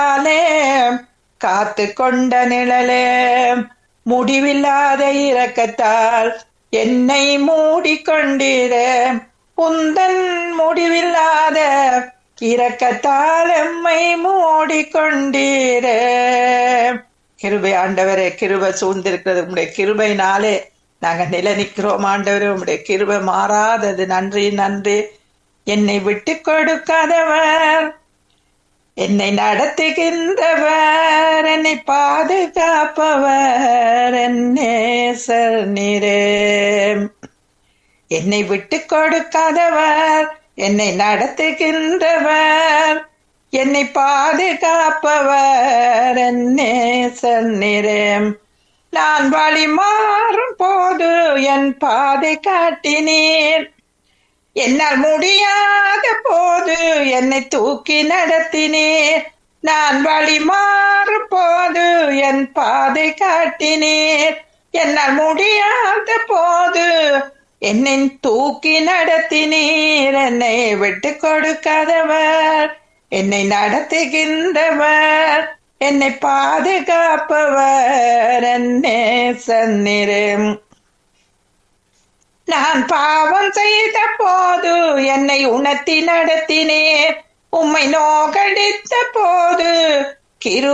நாளே காத்து கொண்ட நிழலே முடிவில்லாத இரக்கத்தால் என்னை மூடிக்கொண்டிர உந்தன் முடிவில்லாத இரக்கத்தால் எம்மை மூடிக்கொண்டீர கிருபை ஆண்டவரே கிருபை சூழ்ந்திருக்கிறது உங்களுடைய கிருபைனாலே நாங்க நில நிற்கிறோம் ஆண்டவரே உங்களுடைய கிருபை மாறாதது நன்றி நன்றி என்னை விட்டு கொடுக்காதவர் என்னை நடத்துகின்றவர் என்னை பாதுகாப்பவர் என்னேசர் நீரே என்னை விட்டு கொடுக்காதவர் என்னை நடத்துகின்றவர் என்னை பாதுகாப்பவர் என்னேசர் நீரே நான் வழி மாறும் போது என் பாதை காட்டினீர் என்னால் முடியாத போது என்னை தூக்கி நடத்தினீர் நான் வழி மாறும் போது என் பாதை காட்டினீர் என்னால் முடியாத போது என்னை தூக்கி நடத்தினீர் என்னை விட்டு கொடுக்காதவர் என்னை நடத்துகின்றவர் என்னை பாதுகாப்பவர் என்னே சந்நிறம் நான் பாவம் செய்த போது என்னை உணர்த்தி நடத்தினேன் உம்மை நோகடித்த போது கிரு